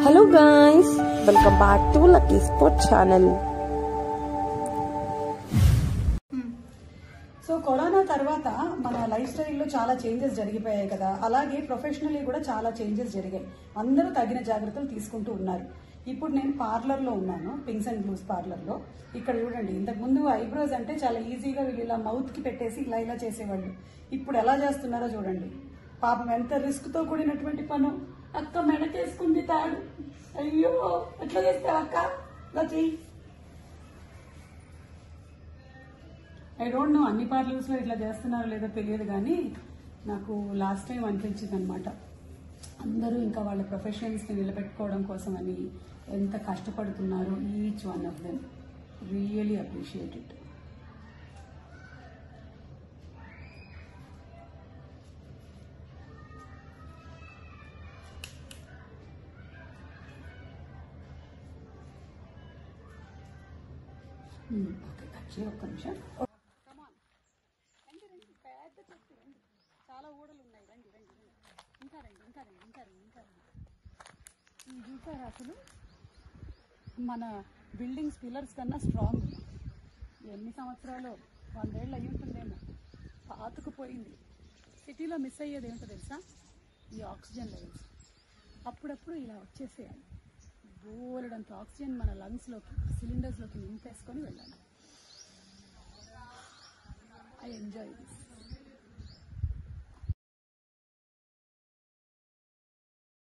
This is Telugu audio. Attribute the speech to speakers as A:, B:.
A: hello guys welcome back to lucky sport channel
B: so corona తర్వాత మన లైఫ్ స్టైల్లో చాలా చేంజెస్ జరిగిపోయాయి కదా అలాగే ప్రొఫెషనల్లీ కూడా చాలా చేంజెస్ జరిగాయి అందరూ తగిన జాగ్రత్తలు తీసుకుంటూ ఉన్నారు ఇప్పుడు నేను పార్లర్లో ఉన్నాను పింక్స్ అండ్ బ్లూస్ పార్లర్లో ఇక్కడ చూడండి ఇంతకు ముందు ఐబ్రోస్ అంటే చాలా ఈజీగా వీళ్ళు ఇలా మౌత్కి పెట్టేసి ఇలా ఇలా చేసేవాళ్ళు ఇప్పుడు ఎలా చేస్తున్నారో చూడండి పాపం ఎంత రిస్క్తో కూడినటువంటి పను అక్క మెడకేసుకుంది తాడు అయ్యో ఎట్లా చేస్తావు అక్క ఇలా చెయ్యి ఐ డోంట్ నో అన్ని పార్లర్స్ లో ఇట్లా చేస్తున్నారో లేదో తెలియదు కానీ నాకు లాస్ట్ టైం అనిపించింది అనమాట అందరూ ఇంకా వాళ్ళ ప్రొఫెషన్స్ ని నిలబెట్టుకోవడం కోసం అని ఎంత కష్టపడుతున్నారు each one of them really appreciate it okay cut చేయి ఒక్క నిమిషం రండి రండి పెద్ద చెట్టు రండి చాలా ఊడలు ఉన్నాయి రండి రండి రండి ఇంకా రండి ఇంకా రండి ఇంకా రండి ఇంకా రండి ఇది చూసారా అసలు మన బిల్డింగ్స్ పిల్లర్స్ కన్నా స్ట్రాంగ్ ఎన్ని సంవత్సరాలు వందేళ్ళు అయి ఉంటుందేమో పాతుకుపోయింది సిటీలో మిస్ అయ్యేది ఏంటో తెలుసా ఈ ఆక్సిజన్ లెవెల్స్ అప్పుడప్పుడు ఇలా వచ్చేసేయాలి బోలెడంత ఆక్సిజన్ మన లంగ్స్లోకి సిలిండర్స్లోకి నింపేసుకొని వెళ్ళాలి ఐ ఎంజాయ్ దిస్